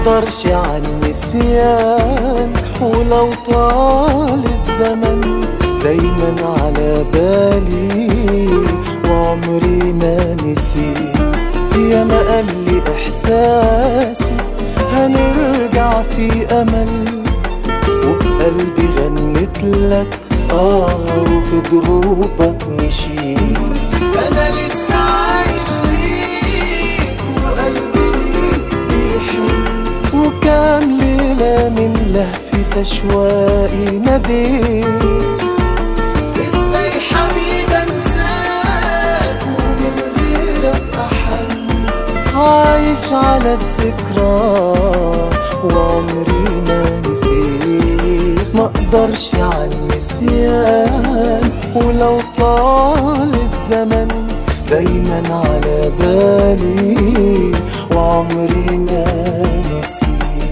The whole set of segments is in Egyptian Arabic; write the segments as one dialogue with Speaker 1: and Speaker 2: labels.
Speaker 1: مقدرش عن نسيان ولو طال الزمن دايما على بالي وعمري ما نسيت يا ما قال لي احساسي هنرجع في امل وبقلبي غنت لك اه وفي دروبك مشيت انا لسه عايش ليك وقلبي ليك بيحن وكام ليلة من لهفة أشواقي ناديت ازاي حبيب انساك ومن غيرك احن عايش على الذكرى وعمري ما نسيت مقدرش على النسيان ولو طال الزمن دايما على بالي وعمري ما نسيت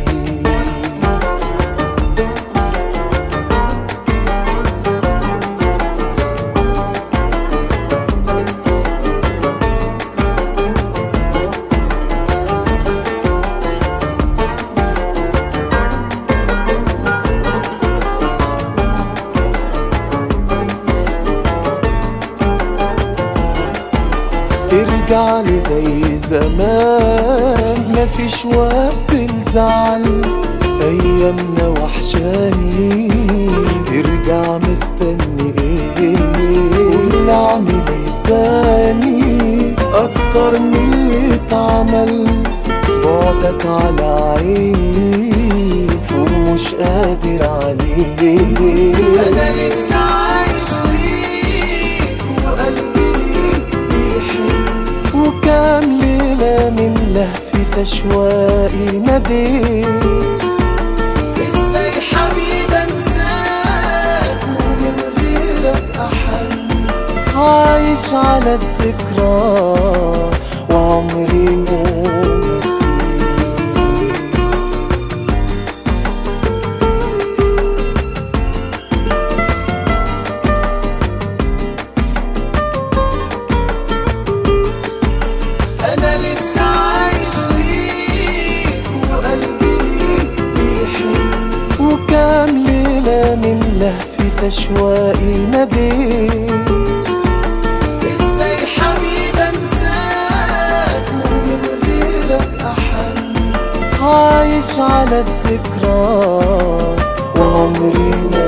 Speaker 1: ارجع لي زي زمان مفيش وقت الزعل ايامنا وحشاني ارجع مستني ايه واللي اعمل ايه تاني اكتر من اللي اتعمل بعدك على عيني ومش قادر عليه انا لسه عايش ليك وقلبي ليك بيحن وكام ليلة من لهفة أشواقي ناديت ازاي حبيب انساك ومن غيرك أحن عايش على الذكرى وعمري ما نسيت أنا لسه عايش ليك وقلبي ليك بيحن وكام ليلة من لهفة أشواقي ناديت ازاي حبيب انساك ومن غيرك أحن عايش على الذكرى وعمري ما